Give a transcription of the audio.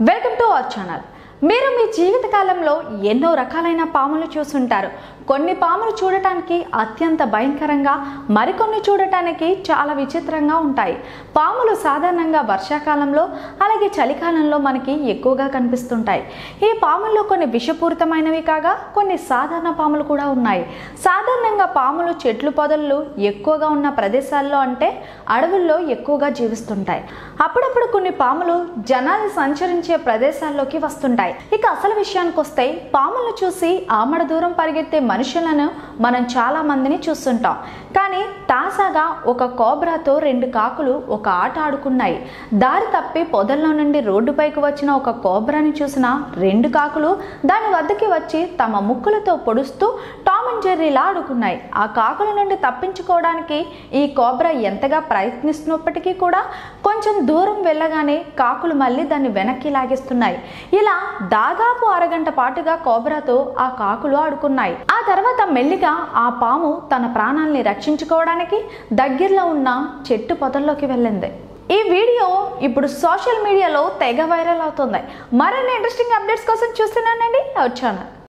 welcome to our channel మీరు మీ జీవితకాలంలో ఎన్నో రకాలైన పాములు చూసుంటారు కొన్ని పాములు చూడటానికి అత్యంత భయంకరంగా మరికొన్ని చూడటానికి చాలా విచిత్రంగా ఉంటాయి పాములు సాధారణంగా వర్షాకాలంలో అలాగే చలికాలంలో మనకి ఎక్కువగా కనిపిస్తుంటాయి ఈ పాముల్లో కొన్ని విషపూరితమైనవి కాగా కొన్ని సాధారణ పాములు కూడా ఉన్నాయి సాధారణంగా పాములు చెట్లు పొదలు ఎక్కువగా ఉన్న ప్రదేశాల్లో అంటే అడవుల్లో ఎక్కువగా జీవిస్తుంటాయి అప్పుడప్పుడు కొన్ని పాములు జనాలు సంచరించే ప్రదేశాల్లోకి వస్తుంటాయి ఇక అసలు విషయానికి వస్తే పాములను చూసి ఆమడ దూరం పరిగెత్తే మనుషులను మనం చాలా మందిని చూస్తుంటాం కానీ తాజాగా ఒక కోబ్రాతో రెండు కాకులు ఒక ఆట ఆడుకున్నాయి దారి తప్పి పొదల్లో నుండి రోడ్డుపైకి వచ్చిన ఒక కోబ్రాని చూసిన రెండు కాకులు దాని వద్దకి వచ్చి తమ ముక్కులతో పొడుస్తూ టామ్ అండ్ జెర్రీలా ఆడుకున్నాయి ఆ కాకుల నుండి తప్పించుకోవడానికి ఈ కోబ్రా ఎంతగా ప్రయత్నిస్తున్నప్పటికీ కూడా కొంచెం దూరం వెళ్ళగానే కాకులు మళ్ళీ దాన్ని వెనక్కి లాగేస్తున్నాయి ఇలా దాదాపు అరగంట పాటుగా కోబ్రాతో ఆ కాకులు ఆడుకున్నాయి ఆ తర్వాత మెల్లిగా ఆ పాము తన ప్రాణాల్ని రక్షించుకోవడానికి దగ్గరలో ఉన్న చెట్టు పొదల్లోకి వెళ్ళింది ఈ వీడియో ఇప్పుడు సోషల్ మీడియాలో తెగ వైరల్ అవుతుంది మరిన్ని ఇంట్రెస్టింగ్ అప్డేట్స్ కోసం చూస్తున్నానండి అవర్ ఛానల్